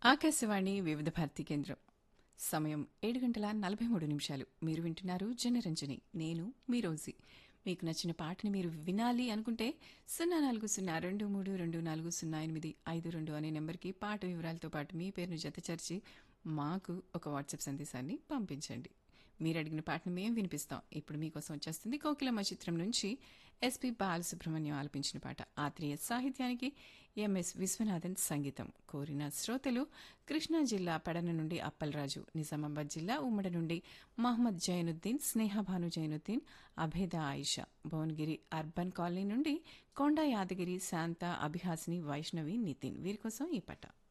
ఆకాశవాణి వివిధ భారతి కేంద్రం సమయం ఏడు గంటల నలభై మూడు నిమిషాలు మీరు వింటున్నారు జనరంజని నేను మీ రోజీ మీకు నచ్చిన పాటని మీరు వినాలి అనుకుంటే సున్నా నాలుగు సున్నా రెండు మూడు రెండు నాలుగు సున్నా ఎనిమిది ఐదు రెండు అనే నెంబర్కి పాట వివరాలతో పాటు మీ పేరును జతచరిచి మాకు ఒక వాట్సాప్ సందేశాన్ని పంపించండి మీరు అడిగిన పాటను మేము వినిపిస్తాం ఇప్పుడు మీకోసం వచ్చేస్తుంది కోకిలమ్మ చిత్రం నుంచి ఎస్పి బాలసుబ్రహ్మణ్యం ఆలపించిన పాట ఆత్రేయ సాహిత్యానికి ఎంఎస్ విశ్వనాథన్ సంగీతం కోరిన శ్రోతలు కృష్ణా జిల్లా పెడన నుండి అప్పలరాజు నిజామాబాద్ జిల్లా ఉమ్మడి నుండి మహమ్మద్ జైనుద్దీన్ స్నేహభాను జైనుద్దీన్ అభేద ఆయిషా భువనగిరి అర్బన్ కాలనీ నుండి కొండ యాదగిరి శాంత అభిహాసిని వైష్ణవి నితిన్ వీరి కోసం ఈ పాట